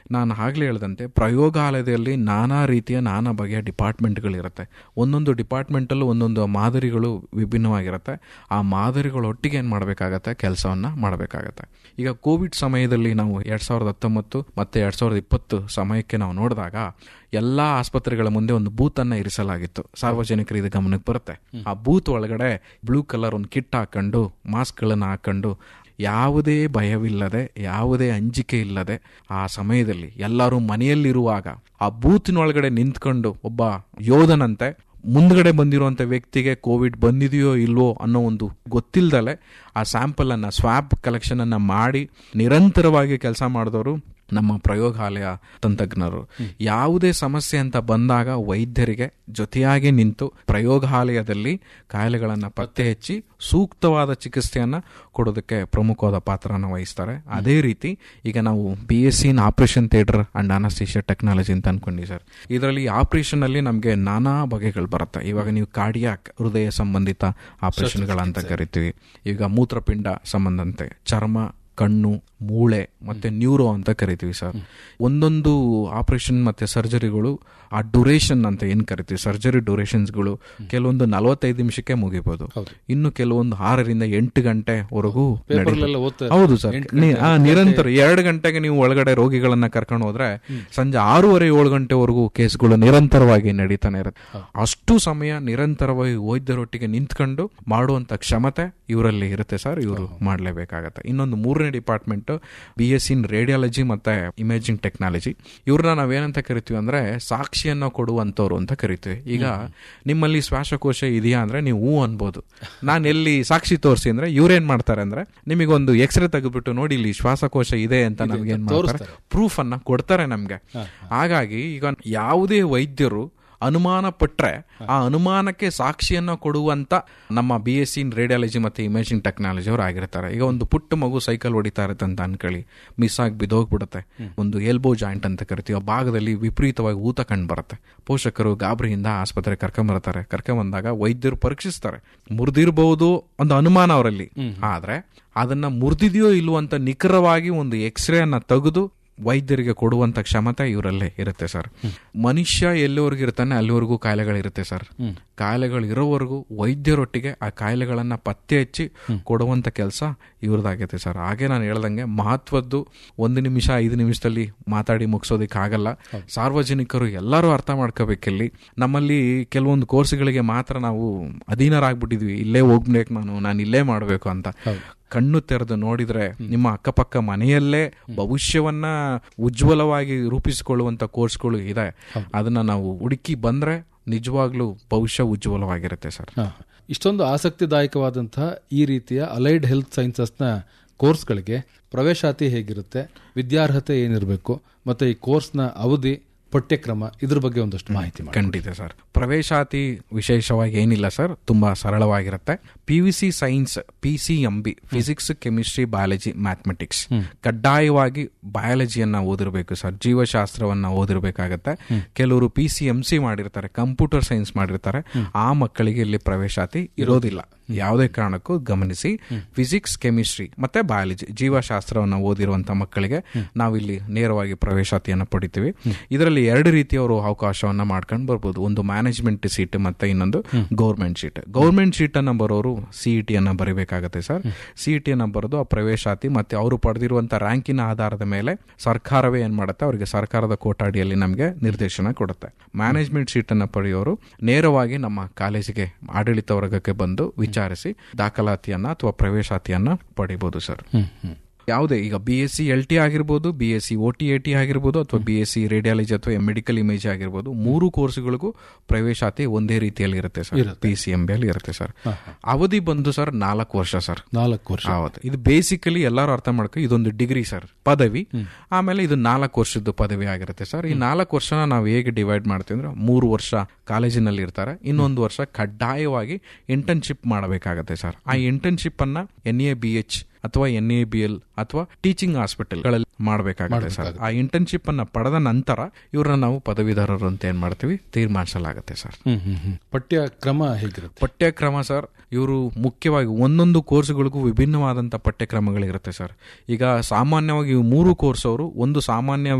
ನಾನು ಆಗಲೇ ಹೇಳ್ದಂತೆ ಪ್ರಯೋಗಾಲಯದಲ್ಲಿ ನಾನಾ ರೀತಿಯ ನಾನಾ ಬಗೆಯ ಡಿಪಾರ್ಟ್ಮೆಂಟ್ಗಳಿರುತ್ತೆ ಒಂದೊಂದು ಡಿಪಾರ್ಟ್ಮೆಂಟಲ್ಲೂ ಒಂದೊಂದು ಮಾದರಿಗಳು ವಿಭಿನ್ನವಾಗಿರುತ್ತೆ ಆ ಮಾದರಿಗಳೊಟ್ಟಿಗೆ ಏನು ಮಾಡಬೇಕಾಗತ್ತೆ ಕೆಲಸವನ್ನು ಮಾಡಬೇಕಾಗತ್ತೆ ಈಗ ಕೋವಿಡ್ ಸಮಯದಲ್ಲಿ ನಾವು ಎರಡು ಸಾವಿರದ ಹತ್ತೊಂಬತ್ತು ಮತ್ತು ಎರಡು ಸಾವಿರದ ಇಪ್ಪತ್ತು ಸಮಯಕ್ಕೆ ನಾವು ನೋಡಿದಾಗ ಎಲ್ಲ ಆಸ್ಪತ್ರೆಗಳ ಮುಂದೆ ಒಂದು ಬೂತನ್ನು ಇರಿಸಲಾಗಿತ್ತು ಸಾರ್ವಜನಿಕರು ಇದು ಗಮನಕ್ಕೆ ಬರುತ್ತೆ ಆ ಬೂತ್ ಒಳಗಡೆ ಬ್ಲೂ ಕಲರ್ ಒಂದು ಕಿಟ್ ಹಾಕೊಂಡು ಮಾಸ್ಕ್ಗಳನ್ನು ಹಾಕೊಂಡು ಯಾವುದೇ ಭಯವಿಲ್ಲದೆ ಯಾವುದೇ ಅಂಜಿಕೆ ಇಲ್ಲದೆ ಆ ಸಮಯದಲ್ಲಿ ಎಲ್ಲರೂ ಮನೆಯಲ್ಲಿರುವಾಗ ಆ ಬೂತಿನೊಳಗಡೆ ನಿಂತ್ಕೊಂಡು ಒಬ್ಬ ಯೋಧನಂತೆ ಮುಂದ್ಗಡೆ ಬಂದಿರುವಂಥ ವ್ಯಕ್ತಿಗೆ ಕೋವಿಡ್ ಬಂದಿದೆಯೋ ಇಲ್ವೋ ಅನ್ನೋ ಒಂದು ಗೊತ್ತಿಲ್ಲದಲೆ ಆ ಸ್ಯಾಂಪಲನ್ನು ಸ್ವಾಬ್ ಕಲೆಕ್ಷನನ್ನು ಮಾಡಿ ನಿರಂತರವಾಗಿ ಕೆಲಸ ಮಾಡಿದವರು ನಮ್ಮ ಪ್ರಯೋಗಾಲಯ ತಂತ್ರಜ್ಞರು ಯಾವುದೇ ಸಮಸ್ಯೆ ಅಂತ ಬಂದಾಗ ವೈದ್ಯರಿಗೆ ಜೊತೆಯಾಗಿ ನಿಂತು ಪ್ರಯೋಗಾಲಯದಲ್ಲಿ ಕಾಯಿಲೆಗಳನ್ನು ಪತ್ತೆ ಹಚ್ಚಿ ಸೂಕ್ತವಾದ ಚಿಕಿತ್ಸೆಯನ್ನು ಕೊಡೋದಕ್ಕೆ ಪ್ರಮುಖವಾದ ಪಾತ್ರನ ವಹಿಸ್ತಾರೆ ಅದೇ ರೀತಿ ಈಗ ನಾವು B S C in operation theatre and anaesthesia technology ಅಂತ ಅನ್ಕೊಂಡಿ ಸರ್ ಇದರಲ್ಲಿ ಆಪರೇಷನ್ ಅಲ್ಲಿ ನಮಗೆ ನಾನಾ ಬಗೆಗಳು ಬರುತ್ತೆ ಇವಾಗ ನೀವು ಕಾರ್ಡಿಯಾಕ್ ಹೃದಯ ಸಂಬಂಧಿತ ಆಪರೇಷನ್ಗಳಂತ ಕರಿತೀವಿ ಈಗ ಮೂತ್ರಪಿಂಡ ಸಂಬಂಧಂತೆ ಚರ್ಮ ಕಣ್ಣು ಮೂಳೆ ಮತ್ತೆ ನ್ಯೂರೋ ಅಂತ ಕರಿತೀವಿ ಸರ್ ಒಂದೊಂದು ಆಪರೇಷನ್ ಮತ್ತೆ ಸರ್ಜರಿಗಳು ಆ ಡ್ಯೂರೇಷನ್ ಅಂತ ಏನ್ ಕರಿತೀವಿ ಸರ್ಜರಿ ಡ್ಯೂರೇಷನ್ಸ್ಗಳು ಕೆಲವೊಂದು ನಲವತ್ತೈದು ನಿಮಿಷಕ್ಕೆ ಮುಗಿಬಹುದು ಇನ್ನು ಕೆಲವೊಂದು ಆರರಿಂದ ಎಂಟು ಗಂಟೆವರೆಗೂ ಪೇಪರ್ಲೆಲ್ಲ ಓದ್ತಾ ಇರ್ತಾರೆ. ಹೌದು ಸರ್ ಎಂಟು ನಿ- ಗಂಟೆ, ಆ, ನಿರಂತರ ಎರಡು ಗಂಟೆಗೆ ನೀವು ಒಳಗಡೆ ರೋಗಿಗಳನ್ನ ಕರ್ಕೊಂಡು ಹೋದ್ರೆ ಸಂಜೆ ಆರೂವರೆ ಏಳು ಗಂಟೆವರೆಗೂ ಕೇಸ್ಗಳು ನಿರಂತರವಾಗಿ ನಡೀತಾನೆ ಇರುತ್ತೆ ಅಷ್ಟು ಸಮಯ ನಿರಂತರವಾಗಿ ವೈದ್ಯರೊಟ್ಟಿಗೆ ನಿಂತ್ಕೊಂಡು ಮಾಡುವಂತ ಕ್ಷಮತೆ ಇವರಲ್ಲಿ ಇರುತ್ತೆ ಸರ್ ಇವರು ಮಾಡಲೇಬೇಕಾಗತ್ತೆ ಇನ್ನೊಂದು ಮೂರನೇ department B S in radiology ಮತ್ತೆ ಇಮೇಜಿಂಗ್ ಟೆಕ್ನಾಲಜಿ ಇವ್ರನ್ನ ನಾವೇನಂತ ಕರಿತೀವಿ ಅಂದ್ರೆ ಸಾಕ್ಷಿಯನ್ನ ಕೊಡುವಂತವ್ರು ಅಂತ ಕರಿತೀವಿ ಈಗ ನಿಮ್ಮಲ್ಲಿ ಶ್ವಾಸಕೋಶ ಇದೆಯಾ ಅಂದ್ರೆ ನೀವು ಹೂ ಅನ್ಬೋದು ನಾನು ಎಲ್ಲಿ ಸಾಕ್ಷಿ ತೋರಿಸಿ ಅಂದ್ರೆ ಇವ್ರೇನ್ ಮಾಡ್ತಾರೆ ಅಂದ್ರೆ ನಿಮಗೊಂದು ಎಕ್ಸ್ರೇ ತೆಗೆದ್ಬಿಟ್ಟು ನೋಡಿ ಇಲ್ಲಿ ಶ್ವಾಸಕೋಶ ಇದೆ ಅಂತ ನಮ್ಗೆ ಏನ್ ಮಾಡ್ತಾರೆ ಪ್ರೂಫ್ ಅನ್ನ ಕೊಡ್ತಾರೆ ನಮ್ಗೆ ಹಾಗಾಗಿ ಈಗ ಯಾವುದೇ ವೈದ್ಯರು ಅನುಮಾನ ಪಟ್ರೆ ಆ ಅನುಮಾನಕ್ಕೆ ಸಾಕ್ಷಿಯನ್ನ ಕೊಡುವಂತ ನಮ್ಮ B S C in radiology ಮತ್ತೆ ಇಮೇಜಿಂಗ್ ಟೆಕ್ನಾಲಜಿ ಅವರು ಆಗಿರ್ತಾರೆ ಈಗ ಒಂದು ಪುಟ್ಟ ಮಗು ಸೈಕಲ್ ಹೊಡಿತಾ ಇರುತ್ತೆ ಅಂತ ಅನ್ಕೊಳ್ಳಿ ಮಿಸ್ ಆಗಿ ಬಿದ್ದೋಗ್ಬಿಡುತ್ತೆ ಒಂದು ಎಲ್ಬೋ ಜಾಯಿಂಟ್ ಅಂತ ಕರಿತೀವಿ ಆ ಭಾಗದಲ್ಲಿ ವಿಪರೀತವಾಗಿ ಊತ ಕಂಡು ಬರುತ್ತೆ ಪೋಷಕರು ಗಾಬರಿಯಿಂದ ಆಸ್ಪತ್ರೆ ಕರ್ಕೊಂಬರ್ತಾರೆ ಕರ್ಕೊಂಬಂದಾಗ ವೈದ್ಯರು ಪರೀಕ್ಷಿಸ್ತಾರೆ ಮುರಿದಿರಬಹುದು ಒಂದು ಅನುಮಾನ ಅವರಲ್ಲಿ ಆದ್ರೆ ಅದನ್ನ ಮುರಿದಿದೆಯೋ ಇಲ್ವೋ ಅಂತ ನಿಖರವಾಗಿ ಒಂದು ಎಕ್ಸ್ರೇ ಅನ್ನ ತೆಗೆದು ವೈದ್ಯರಿಗೆ ಕೊಡುವಂತ ಕ್ಷಮತೆ ಇವರಲ್ಲೇ ಇರುತ್ತೆ ಸರ್ ಮನುಷ್ಯ ಎಲ್ಲಿವರೆಗೂ ಇರ್ತಾನೆ ಅಲ್ಲಿವರೆಗೂ ಕಾಯಿಲೆಗಳಿರುತ್ತೆ ಸರ್ ಕಾಯಿಲೆಗಳು ಇರೋವರೆಗೂ ವೈದ್ಯರೊಟ್ಟಿಗೆ ಆ ಕಾಯಿಲೆಗಳನ್ನ ಪತ್ತೆ ಹಚ್ಚಿ ಕೊಡುವಂತ ಕೆಲಸ ಇವ್ರದ್ದಾಗೈತೆ ಸರ್ ಹಾಗೆ ನಾನು ಹೇಳ್ದಂಗೆ ಮಹತ್ವದ್ದು ಒಂದು ನಿಮಿಷ ಐದು ನಿಮಿಷದಲ್ಲಿ ಮಾತಾಡಿ ಮುಗಿಸೋದಕ್ಕೆ ಆಗಲ್ಲ ಸಾರ್ವಜನಿಕರು ಎಲ್ಲರೂ ಅರ್ಥ ಮಾಡ್ಕೋಬೇಕಿಲ್ಲಿ ನಮ್ಮಲ್ಲಿ ಕೆಲವೊಂದು ಕೋರ್ಸ್ಗಳಿಗೆ ಮಾತ್ರ ನಾವು ಅಧೀನರಾಗ್ಬಿಟ್ಟಿದ್ವಿ ಇಲ್ಲೇ ಹೋಗ್ಬೇಕು ನಾನು ನಾನು ಇಲ್ಲೇ ಮಾಡಬೇಕು ಅಂತ ಕಣ್ಣು ತೆರೆದು ನೋಡಿದ್ರೆ ನಿಮ್ಮ ಅಕ್ಕಪಕ್ಕ ಮನೆಯಲ್ಲೇ ಭವಿಷ್ಯವನ್ನ ಉಜ್ವಲವಾಗಿ ರೂಪಿಸಿಕೊಳ್ಳುವಂತ ಕೋರ್ಸ್ಗಳು ಇದೆ ಅದನ್ನ ನಾವು ಹುಡುಕಿ ಬಂದ್ರೆ ನಿಜವಾಗ್ಲೂ ಭವಿಷ್ಯ ಉಜ್ವಲವಾಗಿರುತ್ತೆ ಸರ್ ಹಾ. ಇಷ್ಟೊಂದು ಆಸಕ್ತಿದಾಯಕವಾದಂತಹ ಈ ರೀತಿಯ ಅಲೈಡ್ ಹೆಲ್ತ್ ಸೈನ್ಸಸ್ನ ಕೋರ್ಸ್ಗಳಿಗೆ ಪ್ರವೇಶಾತಿ ಹೇಗಿರುತ್ತೆ ವಿದ್ಯಾರ್ಹತೆ ಏನಿರಬೇಕು ಮತ್ತೆ ಈ ಕೋರ್ಸ್ನ ಅವಧಿ ಪಠ್ಯಕ್ರಮ ಇದ್ರ ಬಗ್ಗೆ ಒಂದಷ್ಟು ಮಾಹಿತಿ ಮಾಡಿ ಖಂಡಿತ ಸರ್ ಪ್ರವೇಶಾತಿ ವಿಶೇಷವಾಗಿ ಏನಿಲ್ಲ ಸರ್ ತುಂಬಾ ಸರಳವಾಗಿರುತ್ತೆ P V C science P C M B physics chemistry biology mathematics ಕಡ್ಡಾಯವಾಗಿ ಬಯಾಲಜಿಯನ್ನ ಓದಿರಬೇಕು ಸರ್ ಜೀವಶಾಸ್ತ್ರವನ್ನ ಓದಿರಬೇಕಾಗತ್ತೆ ಕೆಲವರು ಪಿ ಸಿ ಎಂ ಸಿ ಮಾಡಿರ್ತಾರೆ ಕಂಪ್ಯೂಟರ್ ಸೈನ್ಸ್ ಮಾಡಿರ್ತಾರೆ ಆ ಮಕ್ಕಳಿಗೆ ಇಲ್ಲಿ ಪ್ರವೇಶಾತಿ ಇರೋದಿಲ್ಲ ಯಾವುದೇ ಕಾರಣಕ್ಕೂ ಗಮನಿಸಿ ಫಿಸಿಕ್ಸ್ ಕೆಮಿಸ್ಟ್ರಿ ಮತ್ತೆ ಬಯಾಲಜಿ ಜೀವಶಾಸ್ತ್ರವನ್ನು ಓದಿರುವಂತ ಮಕ್ಕಳಿಗೆ ನಾವಿಲ್ಲಿ ನೇರವಾಗಿ ಪ್ರವೇಶಾತಿಯನ್ನು ಪಡಿತೀವಿ ಇದರಲ್ಲಿ ಎರಡು ರೀತಿಯವರು ಅವಕಾಶವನ್ನ ಮಾಡ್ಕೊಂಡು ಬರ್ಬೋದು ಒಂದು ಮ್ಯಾನೇಜ್ಮೆಂಟ್ ಸೀಟ್ ಮತ್ತೆ ಇನ್ನೊಂದು ಗೌರ್ಮೆಂಟ್ ಸೀಟ್ ಗೌರ್ಮೆಂಟ್ ಸೀಟ್ ಅನ್ನ ಬರೋರು ಸಿಇಟಿ ಅನ್ನ ಬರೀಬೇಕಾಗತ್ತೆ ಸರ್ ಸಿಇಟಿ ಅನ್ನ ಬರೆದು ಆ ಪ್ರವೇಶಾತಿ ಮತ್ತೆ ಅವರು ಪಡೆದಿರುವಂತ ರ್ಯಾಂಕಿನ ಆಧಾರದ ಮೇಲೆ ಸರ್ಕಾರವೇ ಏನ್ ಮಾಡುತ್ತೆ ಅವರಿಗೆ ಸರ್ಕಾರದ ಕೋಟಾಡಿಯಲ್ಲಿ ನಮಗೆ ನಿರ್ದೇಶನ ಕೊಡುತ್ತೆ ಮ್ಯಾನೇಜ್ಮೆಂಟ್ ಸೀಟ್ ಅನ್ನ ಪಡೆಯೋರು ನೇರವಾಗಿ ನಮ್ಮ ಕಾಲೇಜಿಗೆ ಆಡಳಿತ ವರ್ಗಕ್ಕೆ ಬಂದು ವಿಚಾರಿಸಿ ದಾಖಲಾತಿಯನ್ನ ಅಥವಾ ಪ್ರವೇಶಾತಿಯನ್ನ ಪಡಿಬಹುದು ಸರ್ ಯಾವುದೇ ಈಗ B S C L T ಆಗಿರ್ಬೋದು B S C O T A T ಆಗಿರ್ಬೋದು ಅಥವಾ ಬಿ ಎಸ್ ಸಿ ರೇಡಿಯಾಲಜಿ ಅಥವಾ ಮೆಡಿಕಲ್ ಇಮೇಜ್ ಆಗಿರ್ಬೋದು ಮೂರು ಕೋರ್ಸ್ಗಳಿಗೂ ಪ್ರವೇಶಾತಿ ಒಂದೇ ರೀತಿಯಲ್ಲಿ ಇರುತ್ತೆ sir P C M B ಅಲ್ಲಿ ಇರುತ್ತೆ ಸರ್ ಅವಧಿ ಬಂದು ಸರ್ ನಾಲ್ಕು ವರ್ಷ ಸರ್ ನಾಲ್ಕು ವರ್ಷ ಹೌದು ಇದು ಬೇಸಿಕಲಿ ಎಲ್ಲರೂ ಅರ್ಥ ಮಾಡ್ಕೊ ಇದೊಂದು ಡಿಗ್ರಿ ಸರ್ ಪದವಿ ಆಮೇಲೆ ಇದು ನಾಲ್ಕು ವರ್ಷದ ಪದವಿ ಆಗಿರುತ್ತೆ ಸರ್ ಈ ನಾಲ್ಕು ವರ್ಷನ ನಾವು ಹೇಗೆ ಡಿವೈಡ್ ಮಾಡ್ತೀವಿ ಅಂದ್ರೆ ಮೂರು ವರ್ಷ ಕಾಲೇಜಿನಲ್ಲಿ ಇರ್ತಾರೆ ಇನ್ನೊಂದು ವರ್ಷ ಕಡ್ಡಾಯವಾಗಿ ಇಂಟರ್ನ್ಶಿಪ್ ಮಾಡಬೇಕಾಗತ್ತೆ ಸರ್ ಆ ಇಂಟರ್ನ್ಶಿಪ್ ಅನ್ನ ಎನ್ ಎ ಬಿ ಎಚ್ ಅಥವಾ ಎನ್ ಎ ಬಿ ಎಲ್ ಅಥವಾ ಟೀಚಿಂಗ್ ಹಾಸ್ಪಿಟಲ್ಗಳಲ್ಲಿ ಮಾಡಬೇಕಾಗುತ್ತೆ ಸರ್ ಆ ಇಂಟರ್ನ್ಶಿಪ್ ಅನ್ನ ಪಡೆದ ನಂತರ ಇವ್ರನ್ನ ನಾವು ಪದವೀಧರರು ಅಂತ ಏನ್ ಮಾಡ್ತೀವಿ ತೀರ್ಮಾನಿಸಲಾಗುತ್ತೆ ಸರ್ ಹ್ಮ್ ಹ್ಮ್ ಹ್ಮ್ ಪಠ್ಯ ಕ್ರಮ ಹೇಗಿರುತ್ತೆ ಪಠ್ಯಕ್ರಮ ಸರ್ ಇವರು ಮುಖ್ಯವಾಗಿ ಒಂದೊಂದು ಕೋರ್ಸ್ಗಳಿಗೂ ವಿಭಿನ್ನವಾದಂಥ ಪಠ್ಯಕ್ರಮಗಳಿರುತ್ತೆ ಸರ್ ಈಗ ಸಾಮಾನ್ಯವಾಗಿ ಇವು ಮೂರು ಕೋರ್ಸ್ ಅವರು ಒಂದು ಸಾಮಾನ್ಯ